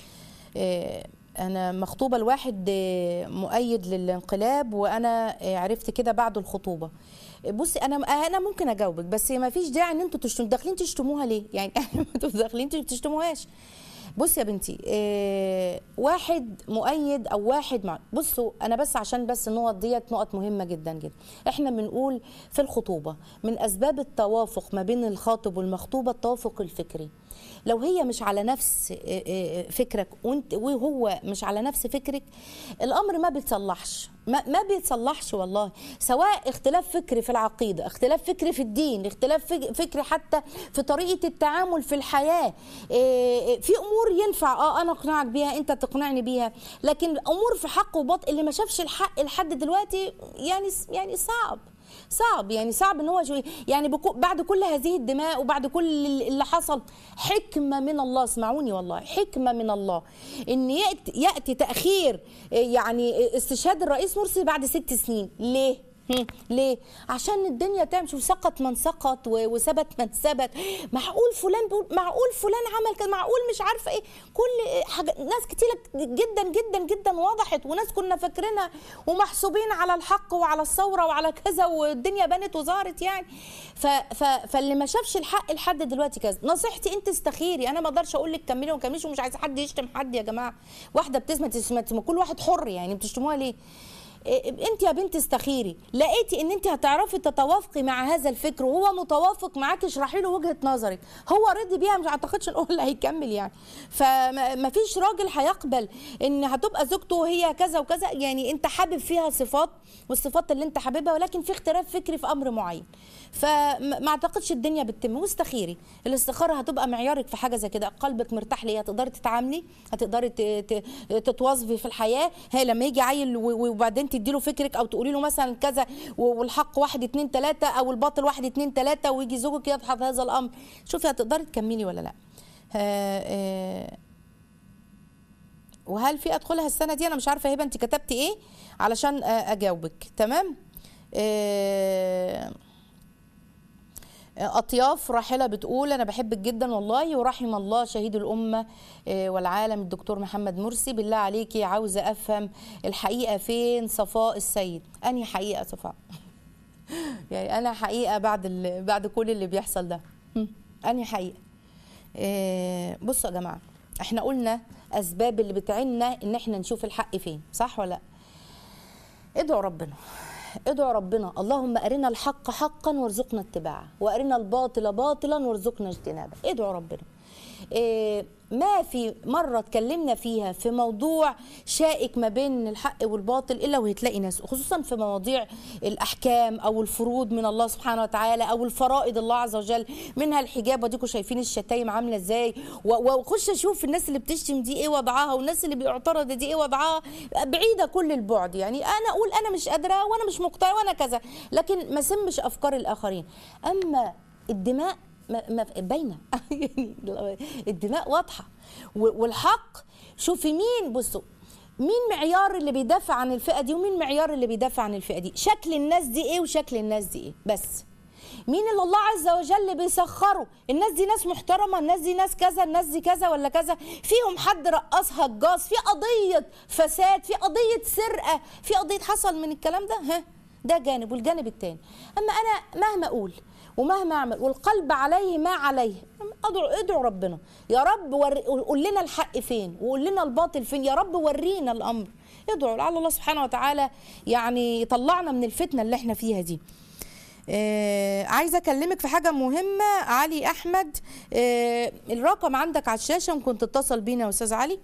آه، انا مخطوبه لواحد آه، مؤيد للانقلاب وانا آه، عرفت كده بعد الخطوبه بصي انا انا ممكن اجاوبك بس ما فيش داعي ان انتوا تشتموا داخلين تشتموها ليه يعني انتوا داخلين ما تشتموهاش بصي يا بنتي آه واحد مؤيد او واحد مع بصوا انا بس عشان بس النقط ديت نقط مهمه جدا جدا احنا بنقول في الخطوبه من اسباب التوافق ما بين الخاطب والمخطوبه التوافق الفكري لو هي مش على نفس آه، آه، فكرك وانت وهو مش على نفس فكرك الامر ما بيتصلحش ما, ما بيتصلحش والله سواء اختلاف فكري في العقيده اختلاف فكري في الدين اختلاف فك- فكري حتى في طريقه التعامل في الحياه إيه، إيه، في امور ينفع اه انا اقنعك بيها انت تقنعني بيها لكن امور في حق وباطل اللي ما شافش الحق لحد دلوقتي يعني يعني صعب صعب يعني صعب ان هو شوي يعني بكو بعد كل هذه الدماء وبعد كل اللي حصل حكمه من الله اسمعوني والله حكمه من الله ان ياتي, يأتي تاخير إيه، يعني استشهاد الرئيس مرسي بعد ست سنين ليه؟ هم، ليه؟ عشان الدنيا تعمل شوف سقط من سقط و- وثبت من ثبت معقول فلان بيقول معقول فلان عمل كده معقول مش عارفه ايه كل حاجه ناس كتيره جدا جدا جدا وضحت وناس كنا فاكرينها ومحسوبين على الحق وعلى الثوره وعلى كذا والدنيا بانت وظهرت يعني ف ف فاللي ما شافش الحق لحد دلوقتي كذا نصيحتي انت استخيري انا ما اقدرش اقول لك كملي وما كمليش ومش عايزه حد يشتم حد يا جماعه واحده بتسمع تسمع تسمع- كل واحد حر يعني بتشتموها ليه إيه، انت يا بنت استخيري لقيتي ان انت هتعرفي تتوافقي مع هذا الفكر وهو متوافق معاكي اشرحي له وجهه نظرك هو رضي بيها مش اعتقدش ان هو اللي هيكمل يعني فما فيش راجل هيقبل ان هتبقى زوجته وهي كذا وكذا يعني انت حابب فيها صفات والصفات اللي انت حاببها ولكن في اختلاف فكري في امر معين فما اعتقدش الدنيا بتتم واستخيري الاستخاره هتبقى معيارك في حاجه زي كده قلبك مرتاح ليه هتقدري تتعاملي هتقدري ت- ت- تتواظبي في الحياه هي لما يجي عيل و- و- وبعدين تدي له فكرك او تقولي له مثلا كذا و- والحق واحد اتنين تلاته او الباطل واحد اتنين تلاته ويجي زوجك يضحى في هذا الامر شوفي هتقدري تكملي ولا لا آه، آه، وهل في ادخلها السنه دي انا مش عارفه هبه انت كتبتي ايه علشان آه، اجاوبك تمام آه، أطياف راحلة بتقول أنا بحبك جدا والله ورحم الله شهيد الأمة آه، والعالم الدكتور محمد مرسي بالله عليكي عاوزة أفهم الحقيقة فين صفاء السيد أنهي حقيقة صفاء يعني أنا حقيقة بعد ال... بعد كل اللي بيحصل ده هم، أنهي حقيقة إيه بصوا يا جماعه احنا قلنا اسباب اللي بتعيننا ان احنا نشوف الحق فين صح ولا لا ادعوا ربنا ادعوا ربنا اللهم ارنا الحق حقا وارزقنا اتباعه وارنا الباطل باطلا وارزقنا اجتنابه ادعوا ربنا إيه ما في مرة اتكلمنا فيها في موضوع شائك ما بين الحق والباطل إلا وهتلاقي ناس خصوصا في مواضيع الأحكام أو الفروض من الله سبحانه وتعالى أو الفرائض الله عز وجل منها الحجاب وديكوا شايفين الشتايم عاملة إزاي و- وخش أشوف الناس اللي بتشتم دي إيه وضعها والناس اللي بيعترض دي إيه وضعها بعيدة كل البعد يعني أنا أقول أنا مش قادرة وأنا مش مقتنعة وأنا كذا لكن ما سمش أفكار الآخرين أما الدماء ما ما باينه يعني الدماء واضحه و- والحق شوفي مين بصوا مين معيار اللي بيدافع عن الفئه دي ومين معيار اللي بيدافع عن الفئه دي شكل الناس دي ايه وشكل الناس دي ايه بس مين اللي الله عز وجل بيسخره الناس دي ناس محترمه الناس دي ناس كذا الناس دي كذا ولا كذا فيهم حد رقصها الجاز في قضيه فساد في قضيه سرقه في قضيه حصل من الكلام ده ها ده جانب والجانب التاني اما انا مهما اقول ومهما اعمل والقلب عليه ما عليه ادعو ادعوا ربنا يا رب ور... قول لنا الحق فين وقول لنا الباطل فين يا رب ورينا الامر ادعوا لعل الله سبحانه وتعالى يعني يطلعنا من الفتنه اللي احنا فيها دي آه عايزه اكلمك في حاجه مهمه علي احمد آه الرقم عندك على الشاشه ممكن تتصل بينا يا استاذ علي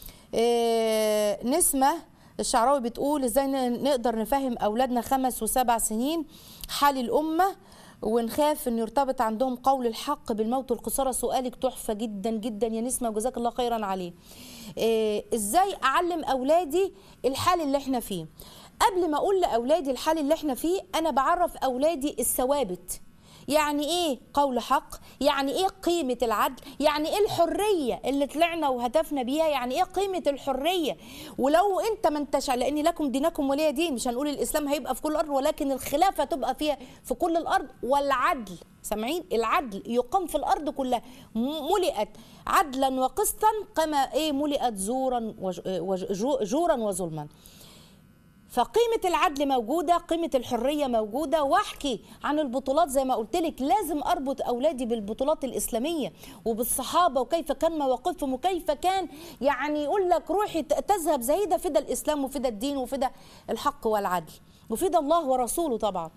آه نسمه الشعراوي بتقول ازاي ن- نقدر نفهم اولادنا خمس وسبع سنين حال الامه ونخاف ان يرتبط عندهم قول الحق بالموت والخساره سؤالك تحفه جدا جدا يا نسمه وجزاك الله خيرا عليه إيه ازاي اعلم اولادي الحال اللي احنا فيه قبل ما اقول لاولادي الحال اللي احنا فيه انا بعرف اولادي الثوابت يعني ايه قول حق يعني ايه قيمة العدل يعني ايه الحرية اللي طلعنا وهدفنا بيها يعني ايه قيمة الحرية ولو انت ما انتش لان لكم دينكم ولي دين مش هنقول الاسلام هيبقى في كل الارض ولكن الخلافة تبقى فيها في كل الارض والعدل سامعين العدل يقام في الارض كلها م- ملئت عدلا وقسطا كما ايه ملئت زورا وج- وج- جو- جورا وظلما فقيمة العدل موجودة قيمة الحرية موجودة واحكي عن البطولات زي ما قلت لك لازم أربط أولادي بالبطولات الإسلامية وبالصحابة وكيف كان مواقفهم وكيف كان يعني يقول لك روحي ت- تذهب زهيدة فدا الإسلام وفدا الدين وفدا الحق والعدل وفدا الله ورسوله طبعا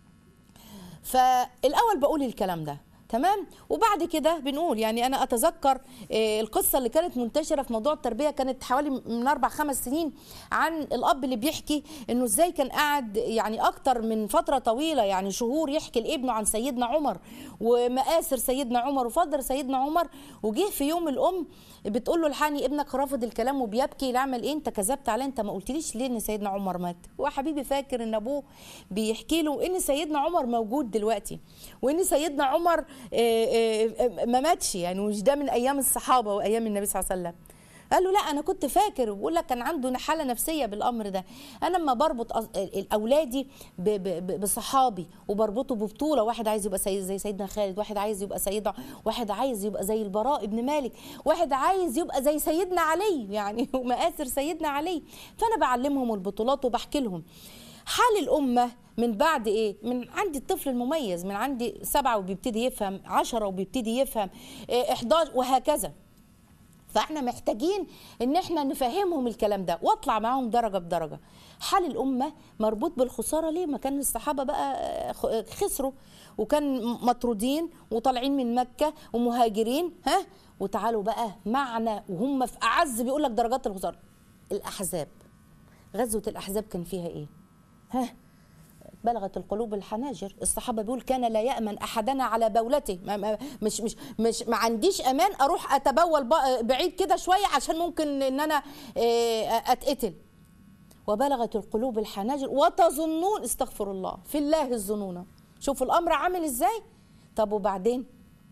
فالاول بقول الكلام ده تمام وبعد كده بنقول يعني انا اتذكر آه، القصه اللي كانت منتشره في موضوع التربيه كانت حوالي من اربع خمس سنين عن الاب اللي بيحكي انه ازاي كان قاعد يعني اكتر من فتره طويله يعني شهور يحكي لابنه عن سيدنا عمر ومآثر سيدنا عمر وفضل سيدنا عمر وجه في يوم الام بتقول له الحقني ابنك رافض الكلام وبيبكي لا اعمل ايه انت كذبت عليه انت ما قلتليش ليه ان سيدنا عمر مات هو حبيبي فاكر ان ابوه بيحكي له ان سيدنا عمر موجود دلوقتي وان سيدنا عمر آه، آه، آه، ما ماتش يعني مش ده من ايام الصحابه وايام النبي صلى الله عليه وسلم قال له لا انا كنت فاكر وبقول لك كان عنده حاله نفسيه بالامر ده انا لما بربط أص- ال- اولادي ب- ب- ب- بصحابي وبربطه ببطوله واحد عايز يبقى سي- زي سيدنا خالد واحد عايز يبقى سيدنا واحد عايز يبقى زي البراء ابن مالك واحد عايز يبقى زي سيدنا علي يعني ومآثر سيدنا علي فانا بعلمهم البطولات وبحكي لهم حال الأمة من بعد إيه؟ من عندي الطفل المميز من عندي سبعة وبيبتدي يفهم عشرة وبيبتدي يفهم إيه، 11 وهكذا فاحنا محتاجين ان احنا نفهمهم الكلام ده واطلع معاهم درجه بدرجه حال الامه مربوط بالخساره ليه ما كان الصحابه بقى خ- خسروا وكان مطرودين وطالعين من مكه ومهاجرين ها وتعالوا بقى معنا وهم في اعز بيقول لك درجات الخساره الاحزاب غزوه الاحزاب كان فيها ايه ها بلغت القلوب الحناجر الصحابه بيقول كان لا يامن احدنا على بولته ما ما مش مش مش ما عنديش امان اروح اتبول ب- بعيد كده شويه عشان ممكن ان انا آه، اتقتل وبلغت القلوب الحناجر وتظنون استغفر الله في الله الظنون شوفوا الامر عامل ازاي طب وبعدين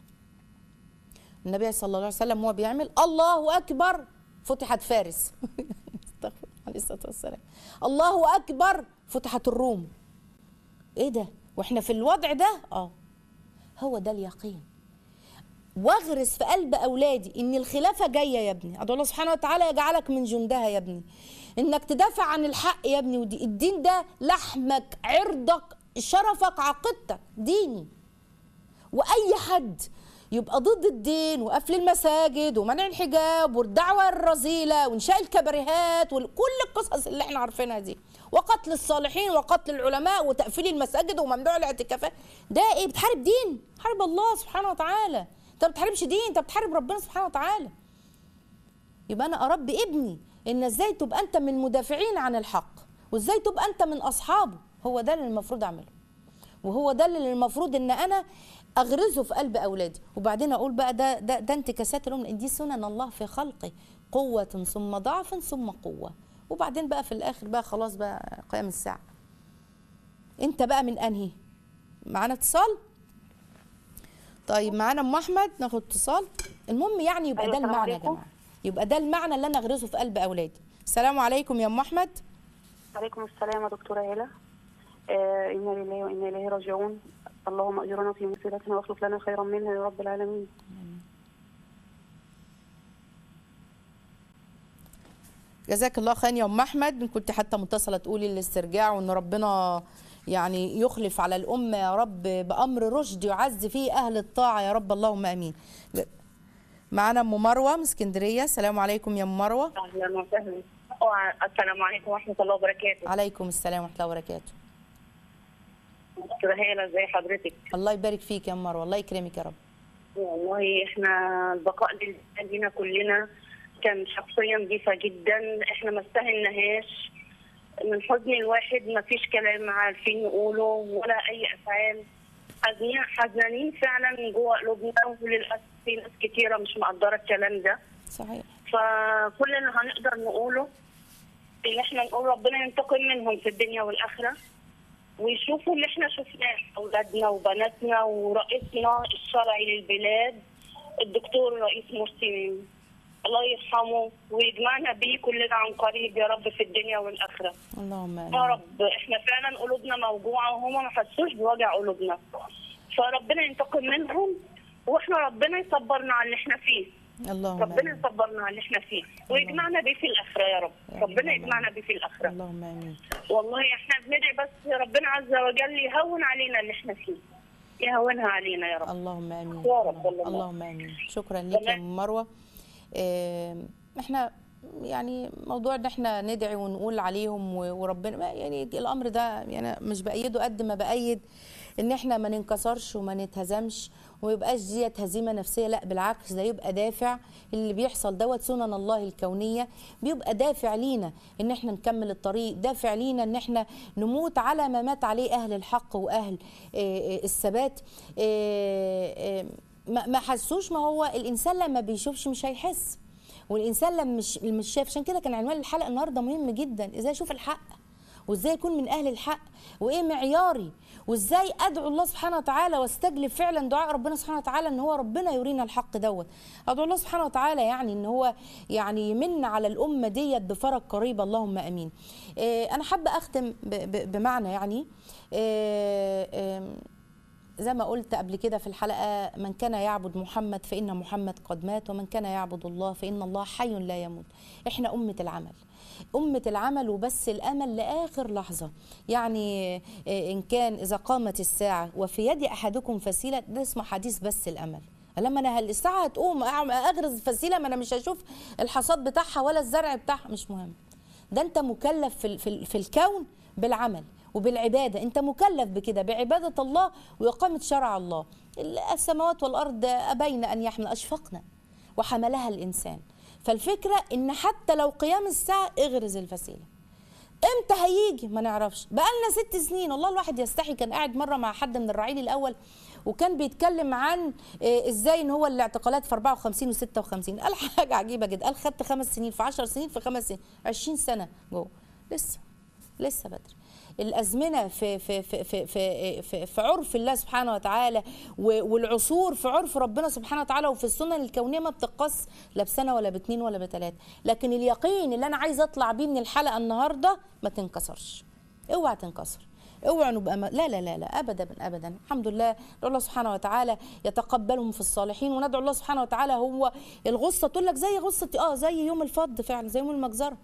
النبي صلى الله عليه وسلم هو بيعمل الله اكبر فتحت فارس استغفر الله عليه الصلاه والسلام الله اكبر فتحت الروم ايه ده واحنا في الوضع ده اه هو ده اليقين واغرس في قلب اولادي ان الخلافه جايه يا ابني ادعو الله سبحانه وتعالى يجعلك من جندها يا ابني انك تدافع عن الحق يا ابني ودي الدين ده لحمك عرضك شرفك عقيدتك ديني واي حد يبقى ضد الدين وقفل المساجد ومنع الحجاب والدعوه الرذيله وانشاء الكباريهات وكل القصص اللي احنا عارفينها دي وقتل الصالحين وقتل العلماء وتقفيل المساجد وممنوع الاعتكافات ده ايه بتحارب دين حارب الله سبحانه وتعالى انت ما بتحاربش دين انت بتحارب ربنا سبحانه وتعالى يبقى انا اربي ابني ان ازاي تبقى انت من المدافعين عن الحق وازاي تبقى انت من اصحابه هو ده اللي المفروض اعمله وهو ده اللي المفروض ان انا اغرزه في قلب اولادي وبعدين اقول بقى ده ده ده انتكاسات الام دي سنن الله في خلقه قوه ثم ضعف ثم قوه وبعدين بقى في الاخر بقى خلاص بقى قيام الساعه انت بقى من انهي معانا اتصال طيب معانا ام احمد ناخد اتصال المهم يعني يبقى أيوة، ده السلام المعنى يا عليكم. جماعه يبقى ده المعنى اللي انا اغرزه في قلب اولادي السلام عليكم يا ام احمد عليكم السلام يا دكتورة هالة آه إنا لله وإنا إليه راجعون اللهم أجرنا في مصيبتنا واخلف لنا خيرا منها يا رب العالمين جزاك الله خير يا ام احمد إن كنت حتى متصله تقولي الاسترجاع وان ربنا يعني يخلف على الامه يا رب بامر رشد يعز فيه اهل الطاعه يا رب اللهم امين معانا ام مروه من اسكندريه السلام عليكم يا ام مروه أهلا وسهلا وع- السلام عليكم ورحمة الله وبركاته عليكم السلام ورحمه الله وبركاته دكتورة هالة ازي حضرتك الله يبارك فيك يا ام مروه الله يكرمك يا رب والله احنا البقاء لله لينا كلنا كان شخصية نظيفة جدا احنا ما استاهلناهاش من حزن الواحد ما فيش كلام عارفين نقوله ولا اي افعال حزنين حزنانين فعلا من جوه قلوبنا وللاسف في ناس كتيرة مش مقدرة الكلام ده صحيح فكل اللي هنقدر نقوله ان احنا نقول ربنا ينتقم منهم في الدنيا والاخره ويشوفوا اللي احنا شفناه اولادنا وبناتنا ورئيسنا الشرعي للبلاد الدكتور رئيس مرسي الله يرحمه ويجمعنا بيه كلنا عن قريب يا رب في الدنيا والاخره اللهم يا امين رب احنا فعلا قلوبنا موجوعه وهما ما حسوش بوجع قلوبنا فربنا ينتقم منهم واحنا ربنا يصبرنا على اللي احنا فيه اللهم ربنا امين يصبرنا على اللي احنا فيه ويجمعنا بيه في الاخره يا رب ربنا اللهم يجمعنا بيه في الاخره اللهم امين والله احنا بندعي بس ربنا عز وجل يهون علينا اللي احنا فيه يهونها علينا يا رب اللهم امين يا رب اللهم. اللهم امين شكرا لك يا ام مروه آم، احنا يعني موضوع ان احنا ندعي ونقول عليهم و- وربنا ما- يعني الامر ده يعني مش بايده قد ما بايد ان احنا ما ننكسرش وما نتهزمش وما يبقاش ديت هزيمه نفسيه لا بالعكس ده يبقى دافع اللي بيحصل دوت سنن الله الكونيه بيبقى دافع لينا ان احنا نكمل الطريق دافع لينا ان احنا نموت على ما مات عليه اهل الحق واهل آه، آه، الثبات آه، آه، ما ما حسوش ما هو الانسان لما بيشوفش مش هيحس والانسان لما مش مش شايف عشان كده كان عنوان الحلقه النهارده مهم جدا ازاي اشوف الحق وازاي اكون من اهل الحق وايه معياري وازاي ادعو الله سبحانه وتعالى واستجلب فعلا دعاء ربنا سبحانه وتعالى ان هو ربنا يرينا الحق دوت ادعو الله سبحانه وتعالى يعني ان هو يعني يمن على الامه ديت بفرج قريب اللهم امين إيه انا حابه اختم ب- ب- بمعنى يعني إيه إيه زي ما قلت قبل كده في الحلقة من كان يعبد محمد فإن محمد قد مات ومن كان يعبد الله فإن الله حي لا يموت إحنا أمة العمل أمة العمل وبس الأمل لآخر لحظة يعني آه، إن كان إذا قامت الساعة وفي يد أحدكم فسيلة ده اسمه حديث بس الأمل لما انا هل- الساعه هتقوم أعم- اغرز فسيله ما انا مش هشوف الحصاد بتاعها ولا الزرع بتاعها مش مهم ده انت مكلف في ال- في, ال- في الكون بالعمل وبالعباده انت مكلف بكده بعباده الله واقامه شرع الله السماوات والارض ابين ان يحمل اشفقنا وحملها الانسان فالفكره ان حتى لو قيام الساعه اغرز الفسيله امتى هيجي ما نعرفش بقالنا ست سنين والله الواحد يستحي كان قاعد مره مع حد من الرعيل الاول وكان بيتكلم عن آه، ازاي ان هو الاعتقالات في 54 و56 قال حاجه عجيبه جدا قال خدت خمس سنين في 10 سنين في خمس سنين 20 سنه جوه لسه لسه بدري الازمنه في في في في في, في, في عرف الله سبحانه وتعالى و- والعصور في عرف ربنا سبحانه وتعالى وفي السنن الكونيه ما بتقص لا بسنه ولا باتنين ولا بتلاته لكن اليقين اللي انا عايزه اطلع بيه من الحلقه النهارده ما تنكسرش اوعى تنكسر اوعى نبقى ما... لا لا لا لا ابدا ابدا الحمد لله ندعو الله سبحانه وتعالى يتقبلهم في الصالحين وندعو الله سبحانه وتعالى هو الغصه تقول لك زي غصه اه زي يوم الفض فعلا زي يوم المجزره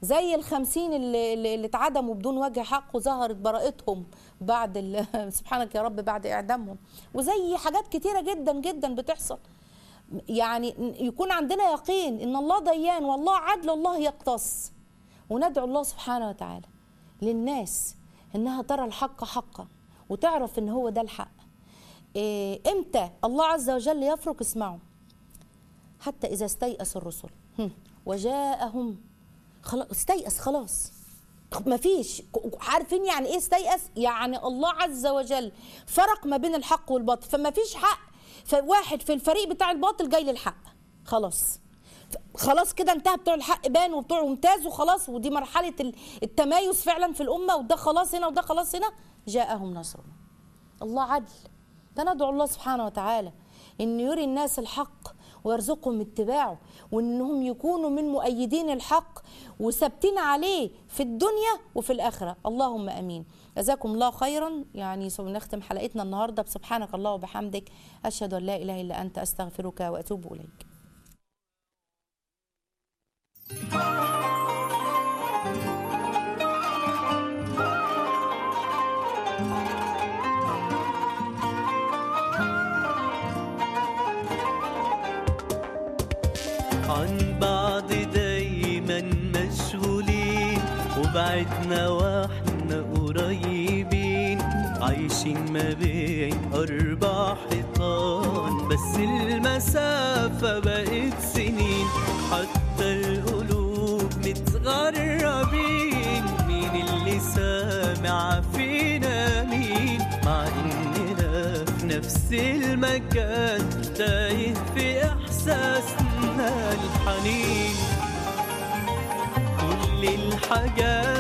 زي الخمسين اللي, اللي اللي اتعدموا بدون وجه حق وظهرت براءتهم بعد ال- سبحانك يا رب بعد اعدامهم وزي حاجات كتيره جدا جدا بتحصل يعني يكون عندنا يقين ان الله ديان والله عدل الله يقتص وندعو الله سبحانه وتعالى للناس انها ترى الحق حقا وتعرف ان هو ده الحق إيه امتى الله عز وجل يفرق اسمعوا حتى اذا استيأس الرسل هم، وجاءهم خلاص استيأس خلاص مفيش عارفين يعني ايه استيأس يعني الله عز وجل فرق ما بين الحق والباطل فما فيش حق فواحد في الفريق بتاع الباطل جاي للحق خلاص ف- خلاص كده انتهى بتوع الحق بان وبتوع ممتاز وخلاص ودي مرحله ال- التمايز فعلا في الامه وده خلاص هنا وده خلاص هنا جاءهم نصرنا الله عدل فندعو الله سبحانه وتعالى ان يري الناس الحق ويرزقهم اتباعه وانهم يكونوا من مؤيدين الحق وثابتين عليه في الدنيا وفي الاخره اللهم امين جزاكم الله خيرا يعني سوف نختم حلقتنا النهارده بسبحانك الله وبحمدك اشهد ان لا اله الا انت استغفرك واتوب اليك عن بعض دايما مشغولين وبعدنا واحنا قريبين عايشين ما بين أربع حيطان بس المسافة بقت سنين حتى القلوب متغربين مين اللي سامع فينا مين مع إننا في نفس المكان تايه في إحساسنا الحنين كل الحاجات